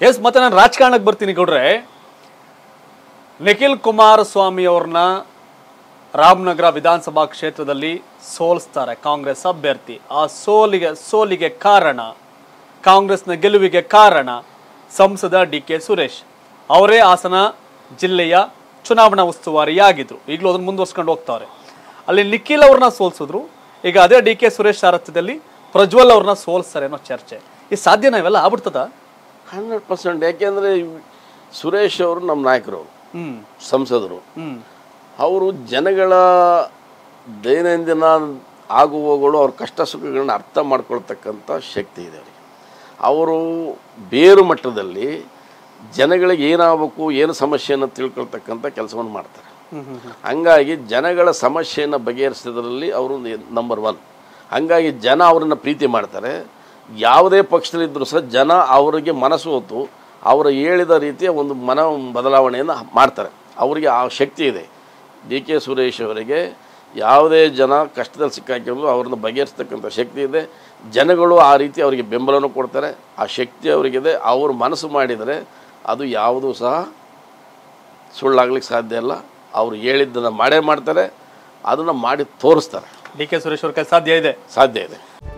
S ಮತ್ತೆ ನಾನು ರಾಜಕಾರಣಕ್ಕೆ ಬರ್ತೀನಿ ಗೌಡ್ರೆ ನಿಖಿಲ್ ಕುಮಾರಸ್ವಾಮಿ ಅವ್ರನ್ನ ರಾಮನಗರ ವಿಧಾನಸಭಾ ಕ್ಷೇತ್ರದಲ್ಲಿ ಸೋಲಿಸ್ತಾರೆ ಕಾಂಗ್ರೆಸ್ ಅಭ್ಯರ್ಥಿ ಆ ಸೋಲಿಗೆ ಸೋಲಿಗೆ ಕಾರಣ ಕಾಂಗ್ರೆಸ್ನ ಗೆಲುವಿಗೆ ಕಾರಣ ಸಂಸದ ಡಿ ಕೆ ಸುರೇಶ್ ಅವರೇ ಹಾಸನ ಜಿಲ್ಲೆಯ ಚುನಾವಣಾ ಉಸ್ತುವಾರಿಯಾಗಿದ್ರು ಈಗಲೂ ಅದನ್ನು ಮುಂದುವರ್ಸ್ಕೊಂಡು ಹೋಗ್ತಾರೆ ಅಲ್ಲಿ ನಿಖಿಲ್ ಅವ್ರನ್ನ ಸೋಲ್ಸಿದ್ರು ಈಗ ಅದೇ ಡಿ ಕೆ ಸುರೇಶ್ ಸಾರಥ್ಯದಲ್ಲಿ ಪ್ರಜ್ವಲ್ ಅವ್ರನ್ನ ಸೋಲ್ಸ್ತಾರೆ ಅನ್ನೋ ಚರ್ಚೆ ಈ ಸಾಧ್ಯನಾ ಇವೆಲ್ಲ ಆಗ್ಬಿಡ್ತದ ಹಂಡ್ರೆಡ್ ಪರ್ಸೆಂಟ್ ಯಾಕೆಂದರೆ ಸುರೇಶ್ ಅವರು ನಮ್ಮ ನಾಯಕರು ಹ್ಮ್ ಸಂಸದರು ಹ್ಮ್ ಅವರು ಜನಗಳ ದೈನಂದಿನ ಆಗುವಗಳು ಅವ್ರ ಕಷ್ಟ ಸುಖಗಳನ್ನ ಅರ್ಥ ಮಾಡ್ಕೊಳ್ತಕ್ಕಂಥ ಶಕ್ತಿ ಇದೆ ಅವರಿಗೆ ಅವರು ಬೇರು ಮಟ್ಟದಲ್ಲಿ ಜನಗಳಿಗೆ ಏನಾಗಬೇಕು ಏನು ಸಮಸ್ಯೆಯನ್ನು ತಿಳ್ಕೊಳ್ತಕ್ಕಂಥ ಕೆಲಸವನ್ನು ಮಾಡ್ತಾರೆ ಹ್ಮ್ ಹ್ಮ್ ಹ್ಮ್ ಹಂಗಾಗಿ ಜನಗಳ ಸಮಸ್ಯೆಯನ್ನು ಬಗೆಹರಿಸೋದ್ರಲ್ಲಿ ಅವರು ನಂಬರ್ ಒನ್ ಹಂಗಾಗಿ ಜನ ಅವರನ್ನು ಪ್ರೀತಿ ಮಾಡ್ತಾರೆ ಯಾವುದೇ ಪಕ್ಷದಲ್ಲಿದ್ದರೂ ಸಹ ಜನ ಅವರಿಗೆ ಮನಸ್ಸು ಹೊತ್ತು ಅವರು ಹೇಳಿದ ರೀತಿಯ ಒಂದು ಮನ ಬದಲಾವಣೆಯನ್ನು ಮಾಡ್ತಾರೆ ಅವರಿಗೆ ಆ ಶಕ್ತಿ ಇದೆ ಡಿ ಕೆ ಸುರೇಶ್ ಅವರಿಗೆ ಯಾವುದೇ ಜನ ಕಷ್ಟದಲ್ಲಿ ಸಿಕ್ಕಾಕಿದ್ರು ಅವ್ರನ್ನ ಬಗೆಹರಿಸ್ತಕ್ಕಂಥ ಶಕ್ತಿ ಇದೆ ಜನಗಳು ಆ ರೀತಿ ಅವರಿಗೆ ಬೆಂಬಲನೂ ಕೊಡ್ತಾರೆ ಆ ಶಕ್ತಿ ಅವರಿಗಿದೆ ಅವರು ಮನಸ್ಸು ಮಾಡಿದರೆ ಅದು ಯಾವುದೂ ಸಹ ಸುಳ್ಳಾಗ್ಲಿಕ್ಕೆ ಸಾಧ್ಯ ಇಲ್ಲ ಅವ್ರು ಹೇಳಿದ್ದನ್ನು ಮಾಡೇ ಮಾಡ್ತಾರೆ ಅದನ್ನು ಮಾಡಿ ತೋರಿಸ್ತಾರೆ ಡಿ ಕೆ ಸುರೇಶ್ ಅವ್ರ ಕೈ ಸಾಧ್ಯ ಇದೆ ಸಾಧ್ಯ ಇದೆ